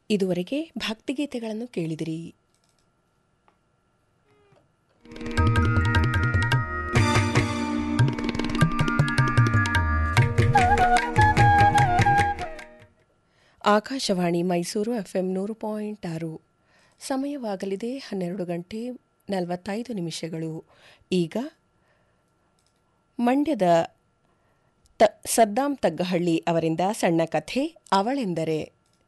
ಇದುವರೆಗೆ ಭಕ್ತಿಗೀತೆಗಳನ್ನು ಕೇಳಿದಿರಿ ಆಕಾಶವಾಣಿ ಮೈಸೂರು ಎಫ್ಎಂ ನೂರು ಪಾಯಿಂಟ್ ಆರು ಸಮಯವಾಗಲಿದೆ ಹನ್ನೆರಡು ಗಂಟೆ ನಲವತ್ತೈದು ನಿಮಿಷಗಳು ಈಗ ಮಂಡ್ಯದ ತ ಸದ್ದಾಂ ತಗ್ಗಹಳ್ಳಿ ಅವರಿಂದ ಸಣ್ಣ ಕಥೆ ಅವಳೆಂದರೆ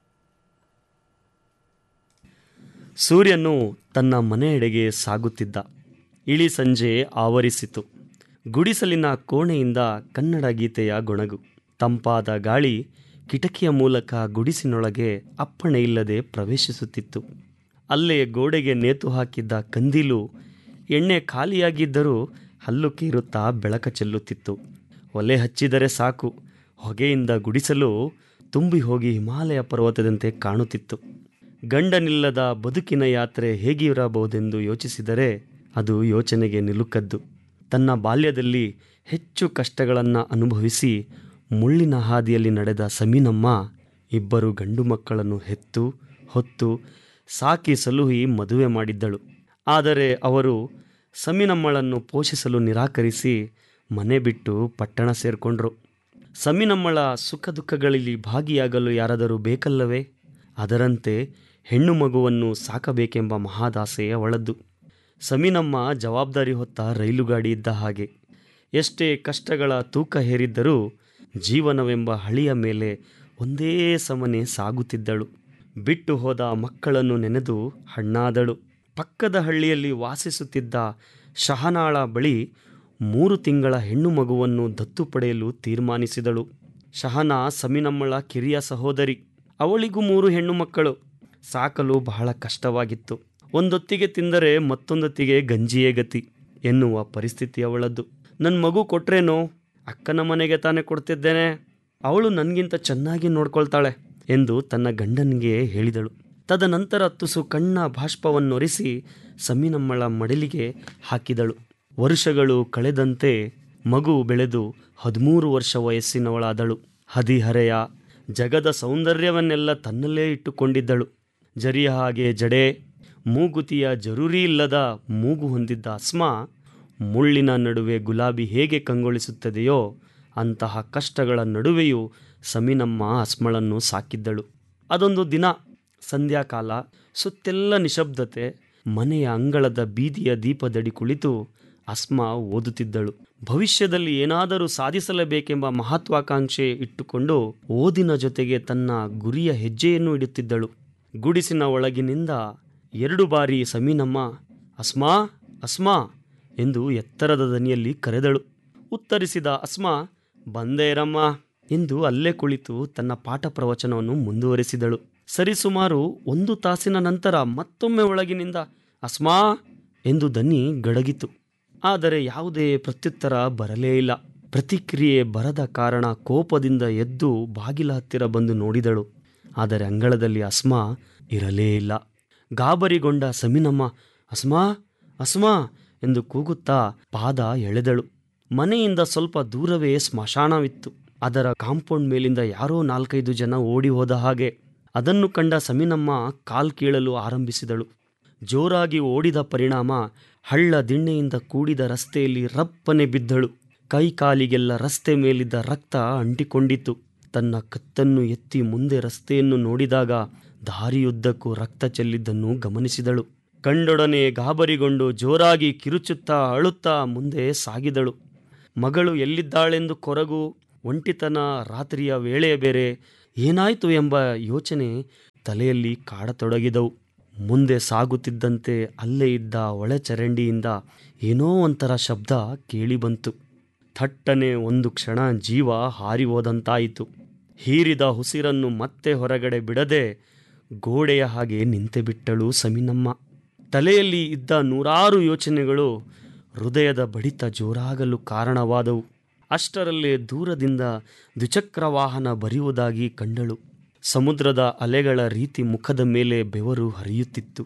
ಸೂರ್ಯನು ತನ್ನ ಮನೆಯೆಡೆಗೆ ಸಾಗುತ್ತಿದ್ದ ಇಳಿ ಸಂಜೆ ಆವರಿಸಿತು ಗುಡಿಸಲಿನ ಕೋಣೆಯಿಂದ ಕನ್ನಡ ಗೀತೆಯ ಗೊಣಗು ತಂಪಾದ ಗಾಳಿ ಕಿಟಕಿಯ ಮೂಲಕ ಗುಡಿಸಿನೊಳಗೆ ಅಪ್ಪಣೆ ಇಲ್ಲದೆ ಪ್ರವೇಶಿಸುತ್ತಿತ್ತು ಅಲ್ಲೇ ಗೋಡೆಗೆ ನೇತು ಹಾಕಿದ್ದ ಕಂದೀಲು ಎಣ್ಣೆ ಖಾಲಿಯಾಗಿದ್ದರೂ ಹಲ್ಲು ಕೀರುತ್ತಾ ಬೆಳಕ ಚೆಲ್ಲುತ್ತಿತ್ತು ಒಲೆ ಹಚ್ಚಿದರೆ ಸಾಕು ಹೊಗೆಯಿಂದ ಗುಡಿಸಲು ತುಂಬಿ ಹೋಗಿ ಹಿಮಾಲಯ ಪರ್ವತದಂತೆ ಕಾಣುತ್ತಿತ್ತು ಗಂಡನಿಲ್ಲದ ಬದುಕಿನ ಯಾತ್ರೆ ಹೇಗಿರಬಹುದೆಂದು ಯೋಚಿಸಿದರೆ ಅದು ಯೋಚನೆಗೆ ನಿಲುಕದ್ದು ತನ್ನ ಬಾಲ್ಯದಲ್ಲಿ ಹೆಚ್ಚು ಕಷ್ಟಗಳನ್ನು ಅನುಭವಿಸಿ ಮುಳ್ಳಿನ ಹಾದಿಯಲ್ಲಿ ನಡೆದ ಸಮೀನಮ್ಮ ಇಬ್ಬರು ಗಂಡು ಮಕ್ಕಳನ್ನು ಹೆತ್ತು ಹೊತ್ತು ಸಾಕಿ ಸಲುಹಿ ಮದುವೆ ಮಾಡಿದ್ದಳು ಆದರೆ ಅವರು ಸಮೀನಮ್ಮಳನ್ನು ಪೋಷಿಸಲು ನಿರಾಕರಿಸಿ ಮನೆ ಬಿಟ್ಟು ಪಟ್ಟಣ ಸೇರಿಕೊಂಡ್ರು ಸಮೀನಮ್ಮಳ ಸುಖ ದುಃಖಗಳಲ್ಲಿ ಭಾಗಿಯಾಗಲು ಯಾರಾದರೂ ಬೇಕಲ್ಲವೇ ಅದರಂತೆ ಹೆಣ್ಣು ಮಗುವನ್ನು ಸಾಕಬೇಕೆಂಬ ಮಹಾದಾಸೆ ಅವಳದ್ದು ಸಮೀನಮ್ಮ ಜವಾಬ್ದಾರಿ ಹೊತ್ತ ರೈಲುಗಾಡಿ ಇದ್ದ ಹಾಗೆ ಎಷ್ಟೇ ಕಷ್ಟಗಳ ತೂಕ ಹೇರಿದ್ದರೂ ಜೀವನವೆಂಬ ಹಳಿಯ ಮೇಲೆ ಒಂದೇ ಸಮನೆ ಸಾಗುತ್ತಿದ್ದಳು ಬಿಟ್ಟು ಹೋದ ಮಕ್ಕಳನ್ನು ನೆನೆದು ಹಣ್ಣಾದಳು ಪಕ್ಕದ ಹಳ್ಳಿಯಲ್ಲಿ ವಾಸಿಸುತ್ತಿದ್ದ ಶಹನಾಳ ಬಳಿ ಮೂರು ತಿಂಗಳ ಹೆಣ್ಣು ಮಗುವನ್ನು ದತ್ತು ಪಡೆಯಲು ತೀರ್ಮಾನಿಸಿದಳು ಶಹನಾ ಸಮೀನಮ್ಮಳ ಕಿರಿಯ ಸಹೋದರಿ ಅವಳಿಗೂ ಮೂರು ಹೆಣ್ಣು ಮಕ್ಕಳು ಸಾಕಲು ಬಹಳ ಕಷ್ಟವಾಗಿತ್ತು ಒಂದೊತ್ತಿಗೆ ತಿಂದರೆ ಮತ್ತೊಂದೊತ್ತಿಗೆ ಗಂಜಿಯೇ ಗತಿ ಎನ್ನುವ ಪರಿಸ್ಥಿತಿ ಅವಳದ್ದು ನನ್ನ ಮಗು ಕೊಟ್ರೇನೋ ಅಕ್ಕನ ಮನೆಗೆ ತಾನೇ ಕೊಡ್ತಿದ್ದೇನೆ ಅವಳು ನನಗಿಂತ ಚೆನ್ನಾಗಿ ನೋಡ್ಕೊಳ್ತಾಳೆ ಎಂದು ತನ್ನ ಗಂಡನಿಗೆ ಹೇಳಿದಳು ತದನಂತರ ತುಸು ಕಣ್ಣ ಬಾಷ್ಪವನ್ನೊರೆಸಿ ಸಮೀನಮ್ಮಳ ಮಡಿಲಿಗೆ ಹಾಕಿದಳು ವರುಷಗಳು ಕಳೆದಂತೆ ಮಗು ಬೆಳೆದು ಹದಿಮೂರು ವರ್ಷ ವಯಸ್ಸಿನವಳಾದಳು ಹದಿಹರೆಯ ಜಗದ ಸೌಂದರ್ಯವನ್ನೆಲ್ಲ ತನ್ನಲ್ಲೇ ಇಟ್ಟುಕೊಂಡಿದ್ದಳು ಜರಿಯ ಹಾಗೆ ಜಡೆ ಮೂಗುತಿಯ ಜರೂರಿ ಇಲ್ಲದ ಮೂಗು ಹೊಂದಿದ್ದ ಅಸ್ಮಾ ಮುಳ್ಳಿನ ನಡುವೆ ಗುಲಾಬಿ ಹೇಗೆ ಕಂಗೊಳಿಸುತ್ತದೆಯೋ ಅಂತಹ ಕಷ್ಟಗಳ ನಡುವೆಯೂ ಸಮೀನಮ್ಮ ಅಸ್ಮಳನ್ನು ಸಾಕಿದ್ದಳು ಅದೊಂದು ದಿನ ಸಂಧ್ಯಾಕಾಲ ಸುತ್ತೆಲ್ಲ ನಿಶಬ್ದತೆ ಮನೆಯ ಅಂಗಳದ ಬೀದಿಯ ದೀಪದಡಿ ಕುಳಿತು ಅಸ್ಮಾ ಓದುತ್ತಿದ್ದಳು ಭವಿಷ್ಯದಲ್ಲಿ ಏನಾದರೂ ಸಾಧಿಸಲೇಬೇಕೆಂಬ ಮಹತ್ವಾಕಾಂಕ್ಷೆ ಇಟ್ಟುಕೊಂಡು ಓದಿನ ಜೊತೆಗೆ ತನ್ನ ಗುರಿಯ ಹೆಜ್ಜೆಯನ್ನು ಇಡುತ್ತಿದ್ದಳು ಗುಡಿಸಿನ ಒಳಗಿನಿಂದ ಎರಡು ಬಾರಿ ಸಮೀನಮ್ಮ ಅಸ್ಮಾ ಅಸ್ಮಾ ಎಂದು ಎತ್ತರದ ದನಿಯಲ್ಲಿ ಕರೆದಳು ಉತ್ತರಿಸಿದ ಅಸ್ಮಾ ಬಂದೇರಮ್ಮ ಎಂದು ಅಲ್ಲೇ ಕುಳಿತು ತನ್ನ ಪಾಠ ಪ್ರವಚನವನ್ನು ಮುಂದುವರೆಸಿದಳು ಸರಿಸುಮಾರು ಒಂದು ತಾಸಿನ ನಂತರ ಮತ್ತೊಮ್ಮೆ ಒಳಗಿನಿಂದ ಅಸ್ಮಾ ಎಂದು ದನಿ ಗಡಗಿತು ಆದರೆ ಯಾವುದೇ ಪ್ರತ್ಯುತ್ತರ ಬರಲೇ ಇಲ್ಲ ಪ್ರತಿಕ್ರಿಯೆ ಬರದ ಕಾರಣ ಕೋಪದಿಂದ ಎದ್ದು ಬಾಗಿಲ ಹತ್ತಿರ ಬಂದು ನೋಡಿದಳು ಆದರೆ ಅಂಗಳದಲ್ಲಿ ಅಸ್ಮಾ ಇರಲೇ ಇಲ್ಲ ಗಾಬರಿಗೊಂಡ ಸಮೀನಮ್ಮ ಅಸ್ಮಾ ಅಸ್ಮಾ ಎಂದು ಕೂಗುತ್ತಾ ಪಾದ ಎಳೆದಳು ಮನೆಯಿಂದ ಸ್ವಲ್ಪ ದೂರವೇ ಸ್ಮಶಾನವಿತ್ತು ಅದರ ಕಾಂಪೌಂಡ್ ಮೇಲಿಂದ ಯಾರೋ ನಾಲ್ಕೈದು ಜನ ಓಡಿ ಹೋದ ಹಾಗೆ ಅದನ್ನು ಕಂಡ ಸಮೀನಮ್ಮ ಕಾಲ್ ಕೀಳಲು ಆರಂಭಿಸಿದಳು ಜೋರಾಗಿ ಓಡಿದ ಪರಿಣಾಮ ಹಳ್ಳ ದಿಣ್ಣೆಯಿಂದ ಕೂಡಿದ ರಸ್ತೆಯಲ್ಲಿ ರಪ್ಪನೆ ಬಿದ್ದಳು ಕೈ ಕಾಲಿಗೆಲ್ಲ ರಸ್ತೆ ಮೇಲಿದ್ದ ರಕ್ತ ಅಂಟಿಕೊಂಡಿತು ತನ್ನ ಕತ್ತನ್ನು ಎತ್ತಿ ಮುಂದೆ ರಸ್ತೆಯನ್ನು ನೋಡಿದಾಗ ದಾರಿಯುದ್ದಕ್ಕೂ ರಕ್ತ ಚೆಲ್ಲಿದ್ದನ್ನು ಗಮನಿಸಿದಳು ಕಂಡೊಡನೆ ಗಾಬರಿಗೊಂಡು ಜೋರಾಗಿ ಕಿರುಚುತ್ತಾ ಅಳುತ್ತಾ ಮುಂದೆ ಸಾಗಿದಳು ಮಗಳು ಎಲ್ಲಿದ್ದಾಳೆಂದು ಕೊರಗು ಒಂಟಿತನ ರಾತ್ರಿಯ ವೇಳೆ ಬೇರೆ ಏನಾಯಿತು ಎಂಬ ಯೋಚನೆ ತಲೆಯಲ್ಲಿ ಕಾಡತೊಡಗಿದವು ಮುಂದೆ ಸಾಗುತ್ತಿದ್ದಂತೆ ಅಲ್ಲೇ ಇದ್ದ ಒಳಚರಂಡಿಯಿಂದ ಏನೋ ಒಂಥರ ಶಬ್ದ ಕೇಳಿಬಂತು ಥಟ್ಟನೆ ಒಂದು ಕ್ಷಣ ಜೀವ ಹಾರಿ ಹೋದಂತಾಯಿತು ಹೀರಿದ ಉಸಿರನ್ನು ಮತ್ತೆ ಹೊರಗಡೆ ಬಿಡದೆ ಗೋಡೆಯ ಹಾಗೆ ನಿಂತೆ ಬಿಟ್ಟಳು ಸಮೀನಮ್ಮ ತಲೆಯಲ್ಲಿ ಇದ್ದ ನೂರಾರು ಯೋಚನೆಗಳು ಹೃದಯದ ಬಡಿತ ಜೋರಾಗಲು ಕಾರಣವಾದವು ಅಷ್ಟರಲ್ಲೇ ದೂರದಿಂದ ದ್ವಿಚಕ್ರ ವಾಹನ ಬರೆಯುವುದಾಗಿ ಕಂಡಳು ಸಮುದ್ರದ ಅಲೆಗಳ ರೀತಿ ಮುಖದ ಮೇಲೆ ಬೆವರು ಹರಿಯುತ್ತಿತ್ತು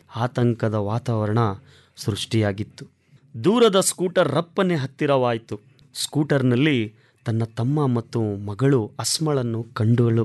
ಆತಂಕದ ವಾತಾವರಣ ಸೃಷ್ಟಿಯಾಗಿತ್ತು ದೂರದ ಸ್ಕೂಟರ್ ರಪ್ಪನೆ ಹತ್ತಿರವಾಯಿತು ಸ್ಕೂಟರ್ನಲ್ಲಿ ತನ್ನ ತಮ್ಮ ಮತ್ತು ಮಗಳು ಅಸ್ಮಳನ್ನು ಕಂಡಳು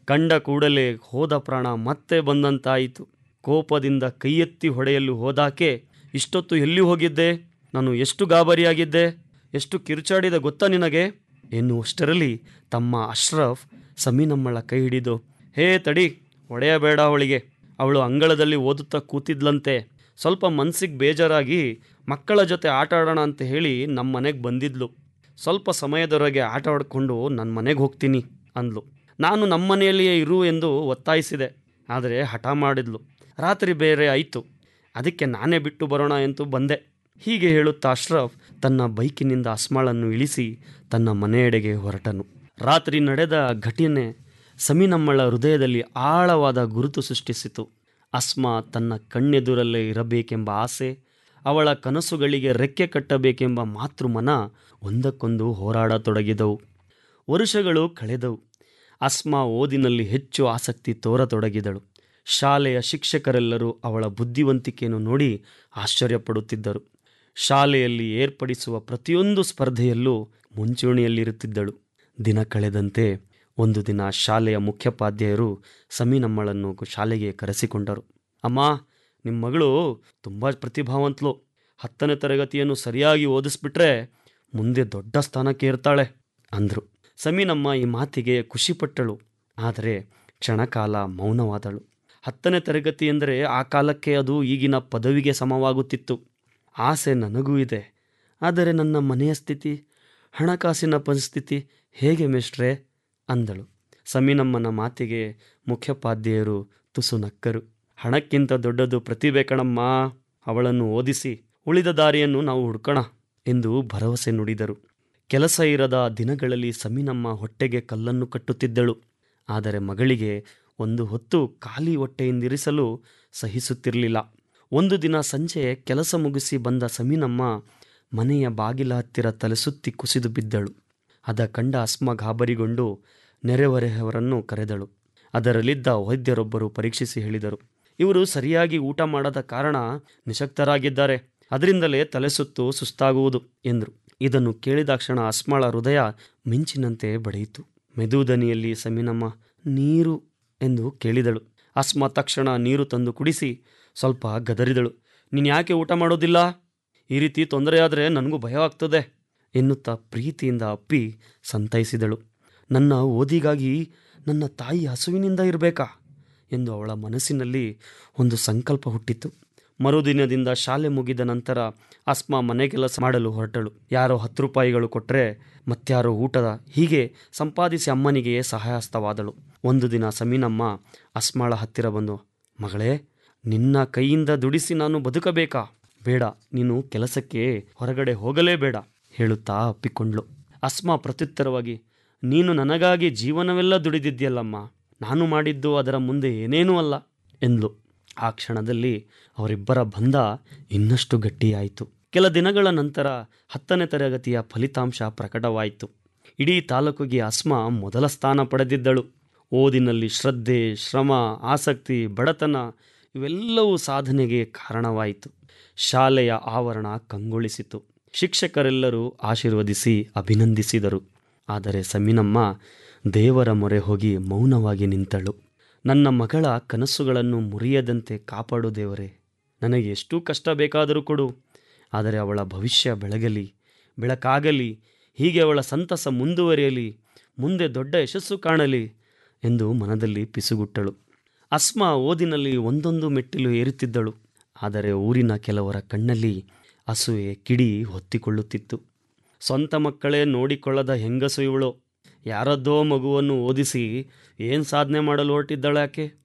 ಕಂಡ ಕೂಡಲೇ ಹೋದ ಪ್ರಾಣ ಮತ್ತೆ ಬಂದಂತಾಯಿತು ಕೋಪದಿಂದ ಕೈಯೆತ್ತಿ ಹೊಡೆಯಲು ಹೋದಾಕೆ ಇಷ್ಟೊತ್ತು ಎಲ್ಲಿ ಹೋಗಿದ್ದೆ ನಾನು ಎಷ್ಟು ಗಾಬರಿಯಾಗಿದ್ದೆ ಎಷ್ಟು ಕಿರುಚಾಡಿದ ಗೊತ್ತಾ ನಿನಗೆ ಎನ್ನುವಷ್ಟರಲ್ಲಿ ತಮ್ಮ ಅಶ್ರಫ್ ಸಮೀನಮ್ಮಳ ಕೈ ಹಿಡಿದು ಹೇ ತಡಿ ಹೊಡೆಯಬೇಡ ಅವಳಿಗೆ ಅವಳು ಅಂಗಳದಲ್ಲಿ ಓದುತ್ತಾ ಕೂತಿದ್ಲಂತೆ ಸ್ವಲ್ಪ ಮನ್ಸಿಗೆ ಬೇಜಾರಾಗಿ ಮಕ್ಕಳ ಜೊತೆ ಆಟ ಆಡೋಣ ಅಂತ ಹೇಳಿ ನಮ್ಮ ಮನೆಗೆ ಬಂದಿದ್ಲು ಸ್ವಲ್ಪ ಸಮಯದವರೆಗೆ ಆಟ ಆಡಿಕೊಂಡು ನನ್ನ ಮನೆಗೆ ಹೋಗ್ತೀನಿ ಅಂದ್ಲು ನಾನು ನಮ್ಮ ಮನೆಯಲ್ಲಿಯೇ ಇರು ಎಂದು ಒತ್ತಾಯಿಸಿದೆ ಆದರೆ ಹಠ ಮಾಡಿದ್ಲು ರಾತ್ರಿ ಬೇರೆ ಆಯಿತು ಅದಕ್ಕೆ ನಾನೇ ಬಿಟ್ಟು ಬರೋಣ ಎಂದು ಬಂದೆ ಹೀಗೆ ಹೇಳುತ್ತಾ ಅಶ್ರಫ್ ತನ್ನ ಬೈಕಿನಿಂದ ಅಸ್ಮಾಳನ್ನು ಇಳಿಸಿ ತನ್ನ ಮನೆಯೆಡೆಗೆ ಹೊರಟನು ರಾತ್ರಿ ನಡೆದ ಘಟನೆ ಸಮೀನಮ್ಮಳ ಹೃದಯದಲ್ಲಿ ಆಳವಾದ ಗುರುತು ಸೃಷ್ಟಿಸಿತು ಅಸ್ಮಾ ತನ್ನ ಕಣ್ಣೆದುರಲ್ಲೇ ಇರಬೇಕೆಂಬ ಆಸೆ ಅವಳ ಕನಸುಗಳಿಗೆ ರೆಕ್ಕೆ ಕಟ್ಟಬೇಕೆಂಬ ಮಾತೃಮನ ಒಂದಕ್ಕೊಂದು ಹೋರಾಡತೊಡಗಿದವು ವರುಷಗಳು ಕಳೆದವು ಅಸ್ಮಾ ಓದಿನಲ್ಲಿ ಹೆಚ್ಚು ಆಸಕ್ತಿ ತೋರತೊಡಗಿದಳು ಶಾಲೆಯ ಶಿಕ್ಷಕರೆಲ್ಲರೂ ಅವಳ ಬುದ್ಧಿವಂತಿಕೆಯನ್ನು ನೋಡಿ ಆಶ್ಚರ್ಯಪಡುತ್ತಿದ್ದರು ಶಾಲೆಯಲ್ಲಿ ಏರ್ಪಡಿಸುವ ಪ್ರತಿಯೊಂದು ಸ್ಪರ್ಧೆಯಲ್ಲೂ ಮುಂಚೂಣಿಯಲ್ಲಿರುತ್ತಿದ್ದಳು ದಿನ ಕಳೆದಂತೆ ಒಂದು ದಿನ ಶಾಲೆಯ ಮುಖ್ಯೋಪಾಧ್ಯಾಯರು ಸಮೀನಮ್ಮಳನ್ನು ಶಾಲೆಗೆ ಕರೆಸಿಕೊಂಡರು ಅಮ್ಮ ನಿಮ್ಮ ಮಗಳು ತುಂಬ ಪ್ರತಿಭಾವಂತಲು ಹತ್ತನೇ ತರಗತಿಯನ್ನು ಸರಿಯಾಗಿ ಓದಿಸ್ಬಿಟ್ರೆ ಮುಂದೆ ದೊಡ್ಡ ಸ್ಥಾನಕ್ಕೆ ಇರ್ತಾಳೆ ಅಂದರು ಸಮೀನಮ್ಮ ಈ ಮಾತಿಗೆ ಖುಷಿಪಟ್ಟಳು ಆದರೆ ಕ್ಷಣಕಾಲ ಮೌನವಾದಳು ಹತ್ತನೇ ತರಗತಿ ಎಂದರೆ ಆ ಕಾಲಕ್ಕೆ ಅದು ಈಗಿನ ಪದವಿಗೆ ಸಮವಾಗುತ್ತಿತ್ತು ಆಸೆ ನನಗೂ ಇದೆ ಆದರೆ ನನ್ನ ಮನೆಯ ಸ್ಥಿತಿ ಹಣಕಾಸಿನ ಪರಿಸ್ಥಿತಿ ಹೇಗೆ ಮಿಸ್ಟ್ರೆ ಅಂದಳು ಸಮೀನಮ್ಮನ ಮಾತಿಗೆ ಮುಖ್ಯೋಪಾಧ್ಯಾಯರು ತುಸು ನಕ್ಕರು ಹಣಕ್ಕಿಂತ ದೊಡ್ಡದು ಪ್ರತಿಭೆ ಕಣಮ್ಮ ಅವಳನ್ನು ಓದಿಸಿ ಉಳಿದ ದಾರಿಯನ್ನು ನಾವು ಹುಡ್ಕೋಣ ಎಂದು ಭರವಸೆ ನುಡಿದರು ಕೆಲಸ ಇರದ ದಿನಗಳಲ್ಲಿ ಸಮೀನಮ್ಮ ಹೊಟ್ಟೆಗೆ ಕಲ್ಲನ್ನು ಕಟ್ಟುತ್ತಿದ್ದಳು ಆದರೆ ಮಗಳಿಗೆ ಒಂದು ಹೊತ್ತು ಖಾಲಿ ಹೊಟ್ಟೆಯಿಂದಿರಿಸಲು ಸಹಿಸುತ್ತಿರಲಿಲ್ಲ ಒಂದು ದಿನ ಸಂಜೆ ಕೆಲಸ ಮುಗಿಸಿ ಬಂದ ಸಮೀನಮ್ಮ ಮನೆಯ ಬಾಗಿಲ ಹತ್ತಿರ ತಲೆಸುತ್ತಿ ಕುಸಿದು ಬಿದ್ದಳು ಅದ ಕಂಡ ಅಸ್ಮ ಗಾಬರಿಗೊಂಡು ನೆರೆಹೊರೆಯವರನ್ನು ಕರೆದಳು ಅದರಲ್ಲಿದ್ದ ವೈದ್ಯರೊಬ್ಬರು ಪರೀಕ್ಷಿಸಿ ಹೇಳಿದರು ಇವರು ಸರಿಯಾಗಿ ಊಟ ಮಾಡದ ಕಾರಣ ನಿಶಕ್ತರಾಗಿದ್ದಾರೆ ಅದರಿಂದಲೇ ತಲೆಸುತ್ತು ಸುಸ್ತಾಗುವುದು ಎಂದರು ಇದನ್ನು ಕೇಳಿದಾಕ್ಷಣ ಅಸ್ಮಾಳ ಹೃದಯ ಮಿಂಚಿನಂತೆ ಬಡಿಯಿತು ಮೆದುದನಿಯಲ್ಲಿ ಸಮೀನಮ್ಮ ನೀರು ಎಂದು ಕೇಳಿದಳು ಅಸ್ಮ ತಕ್ಷಣ ನೀರು ತಂದು ಕುಡಿಸಿ ಸ್ವಲ್ಪ ಗದರಿದಳು ನೀನು ಯಾಕೆ ಊಟ ಮಾಡೋದಿಲ್ಲ ಈ ರೀತಿ ತೊಂದರೆಯಾದರೆ ನನಗೂ ಭಯವಾಗ್ತದೆ ಎನ್ನುತ್ತಾ ಪ್ರೀತಿಯಿಂದ ಅಪ್ಪಿ ಸಂತೈಸಿದಳು ನನ್ನ ಓದಿಗಾಗಿ ನನ್ನ ತಾಯಿ ಹಸುವಿನಿಂದ ಇರಬೇಕಾ ಎಂದು ಅವಳ ಮನಸ್ಸಿನಲ್ಲಿ ಒಂದು ಸಂಕಲ್ಪ ಹುಟ್ಟಿತು ಮರುದಿನದಿಂದ ಶಾಲೆ ಮುಗಿದ ನಂತರ ಅಸ್ಮಾ ಮನೆ ಕೆಲಸ ಮಾಡಲು ಹೊರಟಳು ಯಾರೋ ಹತ್ತು ರೂಪಾಯಿಗಳು ಕೊಟ್ಟರೆ ಮತ್ಯಾರೋ ಊಟದ ಹೀಗೆ ಸಂಪಾದಿಸಿ ಅಮ್ಮನಿಗೆ ಸಹಾಯಸ್ತವಾದಳು ಒಂದು ದಿನ ಸಮೀನಮ್ಮ ಅಸ್ಮಾಳ ಹತ್ತಿರ ಬಂದು ಮಗಳೇ ನಿನ್ನ ಕೈಯಿಂದ ದುಡಿಸಿ ನಾನು ಬದುಕಬೇಕಾ ಬೇಡ ನೀನು ಕೆಲಸಕ್ಕೆ ಹೊರಗಡೆ ಹೋಗಲೇಬೇಡ ಹೇಳುತ್ತಾ ಅಪ್ಪಿಕೊಂಡ್ಳು ಅಸ್ಮಾ ಪ್ರತ್ಯುತ್ತರವಾಗಿ ನೀನು ನನಗಾಗಿ ಜೀವನವೆಲ್ಲ ದುಡಿದಿದ್ಯಲ್ಲಮ್ಮ ನಾನು ಮಾಡಿದ್ದು ಅದರ ಮುಂದೆ ಏನೇನೂ ಅಲ್ಲ ಎಂದ್ಲು ಆ ಕ್ಷಣದಲ್ಲಿ ಅವರಿಬ್ಬರ ಬಂಧ ಇನ್ನಷ್ಟು ಗಟ್ಟಿಯಾಯಿತು ಕೆಲ ದಿನಗಳ ನಂತರ ಹತ್ತನೇ ತರಗತಿಯ ಫಲಿತಾಂಶ ಪ್ರಕಟವಾಯಿತು ಇಡೀ ತಾಲೂಕಿಗೆ ಅಸ್ಮಾ ಮೊದಲ ಸ್ಥಾನ ಪಡೆದಿದ್ದಳು ಓದಿನಲ್ಲಿ ಶ್ರದ್ಧೆ ಶ್ರಮ ಆಸಕ್ತಿ ಬಡತನ ಇವೆಲ್ಲವೂ ಸಾಧನೆಗೆ ಕಾರಣವಾಯಿತು ಶಾಲೆಯ ಆವರಣ ಕಂಗೊಳಿಸಿತು ಶಿಕ್ಷಕರೆಲ್ಲರೂ ಆಶೀರ್ವದಿಸಿ ಅಭಿನಂದಿಸಿದರು ಆದರೆ ಸಮೀನಮ್ಮ ದೇವರ ಮೊರೆ ಹೋಗಿ ಮೌನವಾಗಿ ನಿಂತಳು ನನ್ನ ಮಗಳ ಕನಸುಗಳನ್ನು ಮುರಿಯದಂತೆ ಕಾಪಾಡು ದೇವರೇ ನನಗೆ ಎಷ್ಟು ಕಷ್ಟ ಬೇಕಾದರೂ ಕೊಡು ಆದರೆ ಅವಳ ಭವಿಷ್ಯ ಬೆಳಗಲಿ ಬೆಳಕಾಗಲಿ ಹೀಗೆ ಅವಳ ಸಂತಸ ಮುಂದುವರಿಯಲಿ ಮುಂದೆ ದೊಡ್ಡ ಯಶಸ್ಸು ಕಾಣಲಿ ಎಂದು ಮನದಲ್ಲಿ ಪಿಸುಗುಟ್ಟಳು ಅಸ್ಮಾ ಓದಿನಲ್ಲಿ ಒಂದೊಂದು ಮೆಟ್ಟಿಲು ಏರುತ್ತಿದ್ದಳು ಆದರೆ ಊರಿನ ಕೆಲವರ ಕಣ್ಣಲ್ಲಿ ಅಸೂಯೆ ಕಿಡಿ ಹೊತ್ತಿಕೊಳ್ಳುತ್ತಿತ್ತು ಸ್ವಂತ ಮಕ್ಕಳೇ ನೋಡಿಕೊಳ್ಳದ ಹೆಂಗಸು ಇವಳು ಯಾರದ್ದೋ ಮಗುವನ್ನು ಓದಿಸಿ ಏನು ಸಾಧನೆ ಮಾಡಲು ಹೊರಟಿದ್ದಳು ಯಾಕೆ